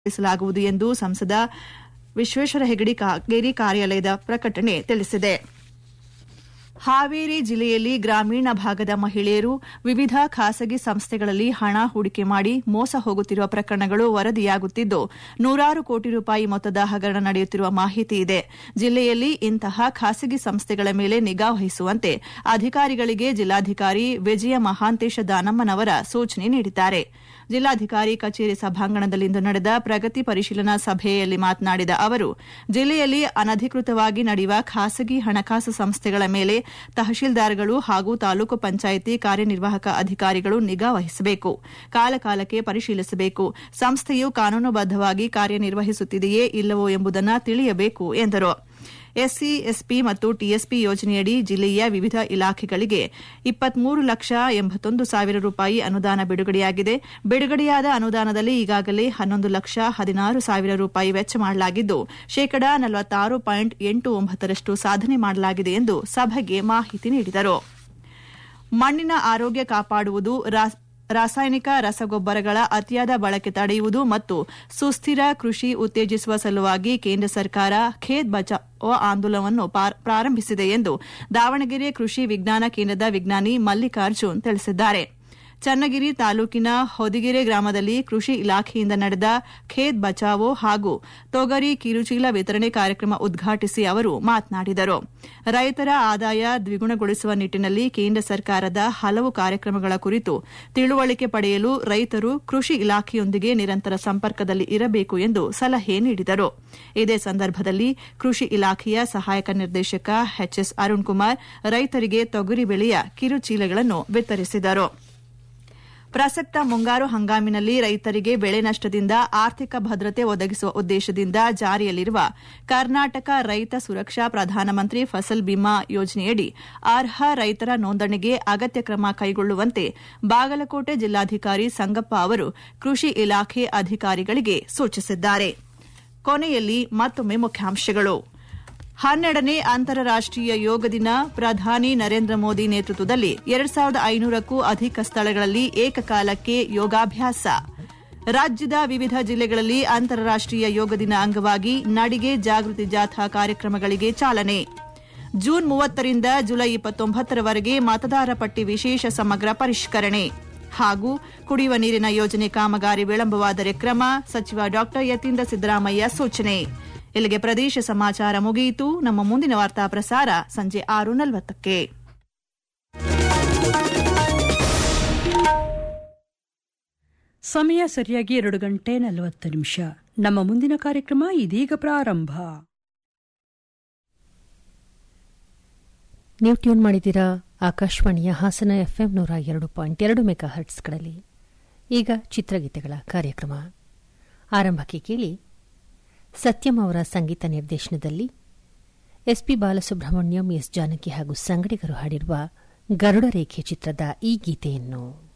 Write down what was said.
ನಡೆಸಲಾಗುವುದು ಎಂದು ಸಂಸದ ವಿಶ್ವೇಶ್ವರ ಹೆಗಡೆ ಕಾಗೇರಿ ಕಾರ್ಯಾಲಯದ ಪ್ರಕಟಣೆ ತಿಳಿಸಿದೆ ಹಾವೇರಿ ಜಿಲ್ಲೆಯಲ್ಲಿ ಗ್ರಾಮೀಣ ಭಾಗದ ಮಹಿಳೆಯರು ವಿವಿಧ ಖಾಸಗಿ ಸಂಸ್ಥೆಗಳಲ್ಲಿ ಹಣ ಹೂಡಿಕೆ ಮಾಡಿ ಮೋಸ ಹೋಗುತ್ತಿರುವ ಪ್ರಕರಣಗಳು ವರದಿಯಾಗುತ್ತಿದ್ದು ನೂರಾರು ಕೋಟಿ ರೂಪಾಯಿ ಮೊತ್ತದ ಹಗರಣ ನಡೆಯುತ್ತಿರುವ ಮಾಹಿತಿ ಇದೆ ಜಿಲ್ಲೆಯಲ್ಲಿ ಇಂತಹ ಖಾಸಗಿ ಸಂಸ್ಥೆಗಳ ಮೇಲೆ ನಿಗಾ ವಹಿಸುವಂತೆ ಅಧಿಕಾರಿಗಳಿಗೆ ಜಿಲ್ಲಾಧಿಕಾರಿ ವಿಜಯ ಮಹಾಂತೇಶ ದಾನಮ್ಮನವರ ಸೂಚನೆ ನೀಡಿದ್ದಾರೆ ಜಿಲ್ಲಾಧಿಕಾರಿ ಕಚೇರಿ ಸಭಾಂಗಣದಲ್ಲಿಂದು ನಡೆದ ಪ್ರಗತಿ ಪರಿಶೀಲನಾ ಸಭೆಯಲ್ಲಿ ಮಾತನಾಡಿದ ಅವರು ಜಿಲ್ಲೆಯಲ್ಲಿ ಅನಧಿಕೃತವಾಗಿ ನಡೆಯುವ ಖಾಸಗಿ ಹಣಕಾಸು ಸಂಸ್ಥೆಗಳ ಮೇಲೆ ತಹಶೀಲ್ದಾರ್ಗಳು ಹಾಗೂ ತಾಲೂಕು ಪಂಚಾಯಿತಿ ಕಾರ್ಯನಿರ್ವಾಹಕ ಅಧಿಕಾರಿಗಳು ನಿಗಾ ವಹಿಸಬೇಕು ಕಾಲಕಾಲಕ್ಕೆ ಪರಿಶೀಲಿಸಬೇಕು ಸಂಸ್ಥೆಯು ಕಾನೂನುಬದ್ದವಾಗಿ ಕಾರ್ಯನಿರ್ವಹಿಸುತ್ತಿದೆಯೇ ಇಲ್ಲವೋ ಎಂಬುದನ್ನು ತಿಳಿಯಬೇಕು ಎಂದರು ಎಸ್ಸಿ ಎಸ್ಪಿ ಮತ್ತು ಟಿಎಸ್ಪಿ ಯೋಜನೆಯಡಿ ಜಿಲ್ಲೆಯ ವಿವಿಧ ಇಲಾಖೆಗಳಿಗೆ ಇಪ್ಪತ್ಮೂರು ಲಕ್ಷ ಎಂಬತ್ತೊಂದು ಸಾವಿರ ರೂಪಾಯಿ ಅನುದಾನ ಬಿಡುಗಡೆಯಾಗಿದೆ ಬಿಡುಗಡೆಯಾದ ಅನುದಾನದಲ್ಲಿ ಈಗಾಗಲೇ ಹನ್ನೊಂದು ಲಕ್ಷ ಹದಿನಾರು ಸಾವಿರ ರೂಪಾಯಿ ವೆಚ್ಚ ಮಾಡಲಾಗಿದ್ದು ಶೇಕಡಾ ನಲವತ್ತಾರು ಪಾಯಿಂಟ್ ಎಂಟು ಒಂಬತ್ತರಷ್ಟು ಸಾಧನೆ ಮಾಡಲಾಗಿದೆ ಎಂದು ಸಭೆಗೆ ಮಾಹಿತಿ ನೀಡಿದರು ಮಣ್ಣಿನ ಆರೋಗ್ಯ ಕಾಪಾಡುವುದು ರಾಸಾಯನಿಕ ರಸಗೊಬ್ಬರಗಳ ಅತಿಯಾದ ಬಳಕೆ ತಡೆಯುವುದು ಮತ್ತು ಸುಸ್ಥಿರ ಕೃಷಿ ಉತ್ತೇಜಿಸುವ ಸಲುವಾಗಿ ಕೇಂದ್ರ ಸರ್ಕಾರ ಖೇತ್ ಬಚಾವೋ ಆಂದೋಲನವನ್ನು ಪ್ರಾರಂಭಿಸಿದೆ ಎಂದು ದಾವಣಗೆರೆ ಕೃಷಿ ವಿಜ್ಞಾನ ಕೇಂದ್ರದ ವಿಜ್ಞಾನಿ ಮಲ್ಲಿಕಾರ್ಜುನ್ ತಿಳಿಸಿದ್ದಾರೆ ಚನ್ನಗಿರಿ ತಾಲೂಕಿನ ಹೊದಿಗೆರೆ ಗ್ರಾಮದಲ್ಲಿ ಕೃಷಿ ಇಲಾಖೆಯಿಂದ ನಡೆದ ಖೇತ್ ಬಚಾವೋ ಹಾಗೂ ತೊಗರಿ ಕಿರುಚೀಲ ವಿತರಣೆ ಕಾರ್ಯಕ್ರಮ ಉದ್ಘಾಟಿಸಿ ಅವರು ಮಾತನಾಡಿದರು ರೈತರ ಆದಾಯ ದ್ವಿಗುಣಗೊಳಿಸುವ ನಿಟ್ಟಿನಲ್ಲಿ ಕೇಂದ್ರ ಸರ್ಕಾರದ ಹಲವು ಕಾರ್ಯಕ್ರಮಗಳ ಕುರಿತು ತಿಳುವಳಿಕೆ ಪಡೆಯಲು ರೈತರು ಕೃಷಿ ಇಲಾಖೆಯೊಂದಿಗೆ ನಿರಂತರ ಸಂಪರ್ಕದಲ್ಲಿ ಇರಬೇಕು ಎಂದು ಸಲಹೆ ನೀಡಿದರು ಇದೇ ಸಂದರ್ಭದಲ್ಲಿ ಕೃಷಿ ಇಲಾಖೆಯ ಸಹಾಯಕ ನಿರ್ದೇಶಕ ಎಚ್ಎಸ್ ಅರುಣ್ ಕುಮಾರ್ ರೈತರಿಗೆ ತೊಗರಿ ಬೆಳೆಯ ಕಿರುಚೀಲಗಳನ್ನು ವಿತರಿಸಿದರು ಪ್ರಸಕ್ತ ಮುಂಗಾರು ಹಂಗಾಮಿನಲ್ಲಿ ರೈತರಿಗೆ ಬೆಳೆ ನಷ್ಟದಿಂದ ಆರ್ಥಿಕ ಭದ್ರತೆ ಒದಗಿಸುವ ಉದ್ದೇಶದಿಂದ ಜಾರಿಯಲ್ಲಿರುವ ಕರ್ನಾಟಕ ರೈತ ಸುರಕ್ಷಾ ಪ್ರಧಾನಮಂತ್ರಿ ಫಸಲ್ ಬಿಮಾ ಯೋಜನೆಯಡಿ ಅರ್ಹ ರೈತರ ನೋಂದಣಿಗೆ ಅಗತ್ಯ ಕ್ರಮ ಕೈಗೊಳ್ಳುವಂತೆ ಬಾಗಲಕೋಟೆ ಜಿಲ್ಲಾಧಿಕಾರಿ ಸಂಗಪ್ಪ ಅವರು ಕೃಷಿ ಇಲಾಖೆ ಅಧಿಕಾರಿಗಳಿಗೆ ಸೂಚಿಸಿದ್ದಾರೆ ಕೊನೆಯಲ್ಲಿ ಮತ್ತೊಮ್ಮೆ ಮುಖ್ಯಾಂಶಗಳು ಹನ್ನೆರಡನೇ ಅಂತಾರಾಷ್ಟೀಯ ಯೋಗ ದಿನ ಪ್ರಧಾನಿ ನರೇಂದ್ರ ಮೋದಿ ನೇತೃತ್ವದಲ್ಲಿ ಎರಡ್ ಸಾವಿರದ ಐನೂರಕ್ಕೂ ಅಧಿಕ ಸ್ಥಳಗಳಲ್ಲಿ ಏಕಕಾಲಕ್ಕೆ ಯೋಗಾಭ್ಯಾಸ ರಾಜ್ಯದ ವಿವಿಧ ಜಿಲ್ಲೆಗಳಲ್ಲಿ ಅಂತಾರಾಷ್ಟೀಯ ಯೋಗ ದಿನ ಅಂಗವಾಗಿ ನಡಿಗೆ ಜಾಗೃತಿ ಜಾಥಾ ಕಾರ್ಯಕ್ರಮಗಳಿಗೆ ಚಾಲನೆ ಜೂನ್ ಮೂವತ್ತರಿಂದ ಜುಲೈ ಇಪ್ಪತ್ತೊಂಬತ್ತರವರೆಗೆ ಮತದಾರ ಪಟ್ಟಿ ವಿಶೇಷ ಸಮಗ್ರ ಪರಿಷ್ಕರಣೆ ಹಾಗೂ ಕುಡಿಯುವ ನೀರಿನ ಯೋಜನೆ ಕಾಮಗಾರಿ ವಿಳಂಬವಾದರೆ ಕ್ರಮ ಸಚಿವ ಡಾ ಯತೀಂದ್ರ ಸಿದ್ದರಾಮಯ್ಯ ಸೂಚನೆ ಇಲ್ಲಿಗೆ ಪ್ರದೇಶ ಸಮಾಚಾರ ಮುಗಿಯಿತು ನಮ್ಮ ಮುಂದಿನ ವಾರ್ತಾ ಪ್ರಸಾರ ಸಂಜೆ ಆರು ನಲವತ್ತಕ್ಕೆ ಸಮಯ ಸರಿಯಾಗಿ ಎರಡು ಗಂಟೆ ನಲವತ್ತು ನಿಮಿಷ ನಮ್ಮ ಮುಂದಿನ ಕಾರ್ಯಕ್ರಮ ಇದೀಗ ಪ್ರಾರಂಭ ನೀವು ಟ್ಯೂನ್ ಮಾಡಿದ್ದೀರಾ ಆಕಾಶವಾಣಿಯ ಹಾಸನ ಎಫ್ಎಂ ನೂರ ಎರಡು ಪಾಯಿಂಟ್ ಎರಡು ಮೆಗಾ ಹರ್ಟ್ಸ್ಗಳಲ್ಲಿ ಈಗ ಚಿತ್ರಗೀತೆಗಳ ಕಾರ್ಯಕ್ರಮ ಆರಂಭಕ್ಕೆ ಕೇಳಿ ಸತ್ಯಂ ಅವರ ಸಂಗೀತ ನಿರ್ದೇಶನದಲ್ಲಿ ಎಸ್ಪಿ ಬಾಲಸುಬ್ರಹ್ಮಣ್ಯಂ ಎಸ್ ಜಾನಕಿ ಹಾಗೂ ಸಂಗಡಿಗರು ಹಾಡಿರುವ ಗರುಡ ರೇಖೆ ಚಿತ್ರದ ಈ ಗೀತೆಯನ್ನು